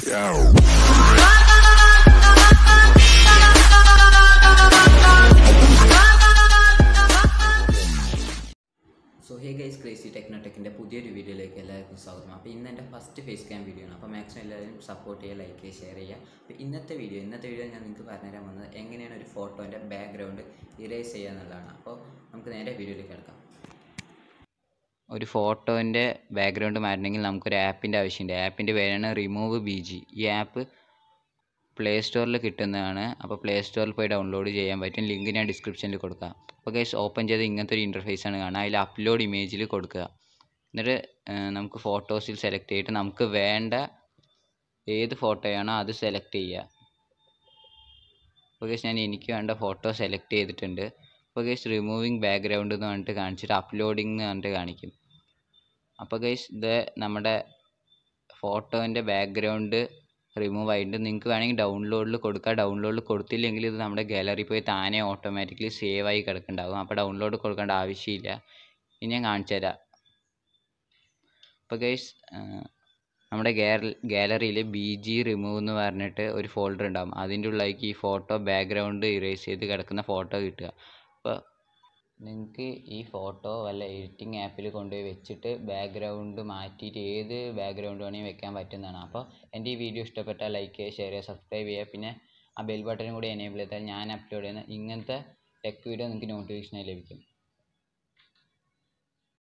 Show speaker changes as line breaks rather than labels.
so hey guys crazy ടെക്നോടെക്കിൻ്റെ പുതിയൊരു വീഡിയോയിലേക്ക് എല്ലാവർക്കും സ്വാഗതം അപ്പോൾ ഇന്ന് എൻ്റെ ഫസ്റ്റ് ഫേസ് ക്യാം വീഡിയോ ആണ് അപ്പോൾ മാക്സിമം എല്ലാവരും സപ്പോർട്ട് ചെയ്യുക ലൈക്ക് ചെയ്യുക ഷെയർ ചെയ്യുക അപ്പോൾ ഇന്നത്തെ വീഡിയോ ഇന്നത്തെ വീഡിയോ ഞാൻ നിങ്ങൾക്ക് പറഞ്ഞുതരാൻ വന്നത് എങ്ങനെയാണ് ഒരു ഫോട്ടോൻ്റെ ബാക്ക്ഗ്രൗണ്ട് ഇറേസ് ചെയ്യുക എന്നുള്ളതാണ് അപ്പോൾ നമുക്ക് നേരെ വീഡിയോയിലേക്ക് കിടക്കാം ഒരു ഫോട്ടോൻ്റെ ബാക്ക്ഗ്രൗണ്ട് മാറ്റണമെങ്കിൽ നമുക്കൊരു ആപ്പിൻ്റെ ആവശ്യമുണ്ട് ആപ്പിൻ്റെ പേരാണ് റിമൂവ് ബി ജി ഈ ആപ്പ് പ്ലേ സ്റ്റോറിൽ കിട്ടുന്നതാണ് അപ്പോൾ പ്ലേ സ്റ്റോറിൽ പോയി ഡൗൺലോഡ് ചെയ്യാൻ പറ്റും ലിങ്ക് ഞാൻ ഡിസ്ക്രിപ്ഷനിൽ കൊടുക്കാം അപ്പോൾ ഗൈസ് ഓപ്പൺ ചെയ്ത് ഇങ്ങനത്തെ ഒരു ഇൻ്റർഫേസ് ആണ് കാണുക അതിൽ അപ്ലോഡ് ഇമേജിൽ കൊടുക്കുക എന്നിട്ട് ഏർ, നമുക്ക് ഫോട്ടോസിൽ സെലക്ട് ചെയ്തിട്ട് നമുക്ക് വേണ്ട ഏത് ഫോട്ടോയാണോ അത് സെലക്ട് ചെയ്യുക അപ്പോൾ ഗൈസ് ഞാൻ എനിക്ക് വേണ്ട ഫോട്ടോ സെലക്ട് ചെയ്തിട്ടുണ്ട് അപ്പോൾ ഗൈസ് റിമൂവിങ് ബാക്ക്ഗ്രൗണ്ട് എന്ന് പറഞ്ഞിട്ട് കാണിച്ചിട്ട് അപ്ലോഡിംഗ് എന്ന് പറഞ്ഞിട്ട് കാണിക്കും അപ്പോൾ ഗൈസ് ഇത് നമ്മുടെ ഫോട്ടോൻ്റെ ബാക്ക്ഗ്രൗണ്ട് റിമൂവ് ആയിട്ട് നിങ്ങൾക്ക് വേണമെങ്കിൽ ഡൗൺലോഡിൽ കൊടുക്കുക ഡൗൺലോഡിൽ കൊടുത്തില്ലെങ്കിൽ ഇത് നമ്മുടെ ഗാലറി പോയി താനേ ഓട്ടോമാറ്റിക്കലി സേവ് ആയി കിടക്കുന്നുണ്ടാകും അപ്പോൾ ഡൗൺലോഡ് കൊടുക്കേണ്ട ആവശ്യമില്ല ഇനി ഞാൻ കാണിച്ചു തരാം അപ്പോൾ ഗൈസ് നമ്മുടെ ഗാലറിയിൽ ബി ജി റിമൂവ് എന്ന് പറഞ്ഞിട്ട് ഒരു ഫോൾഡർ ഉണ്ടാകും അതിൻ്റെ ഉള്ളിലേക്ക് ഈ ഫോട്ടോ ബാക്ക്ഗ്രൗണ്ട് ഇറേസ് ചെയ്ത് കിടക്കുന്ന ഫോട്ടോ കിട്ടുക അപ്പോൾ നിങ്ങൾക്ക് ഈ ഫോട്ടോ വല്ല എഡിറ്റിംഗ് ആപ്പിൽ കൊണ്ടുപോയി വെച്ചിട്ട് ബാക്ക്ഗ്രൗണ്ട് മാറ്റിയിട്ട് ഏത് ബാക്ക്ഗ്രൗണ്ട് വേണമെങ്കിൽ വെക്കാൻ പറ്റുന്നതാണ് അപ്പോൾ എൻ്റെ ഈ വീഡിയോ ഇഷ്ടപ്പെട്ടാൽ ലൈക്ക് ചെയ്യുക ഷെയർ ചെയ്യുക സബ്സ്ക്രൈബ് ചെയ്യുക പിന്നെ ആ ബെൽ ബട്ടൺ കൂടി എനേബിൾ ചെയ്താൽ ഞാൻ അപ്ലോഡ് ചെയ്യുന്ന ഇങ്ങനത്തെ ടെക് വീഡിയോ നിങ്ങൾക്ക് നോട്ടിഫിക്കേഷനായി ലഭിക്കും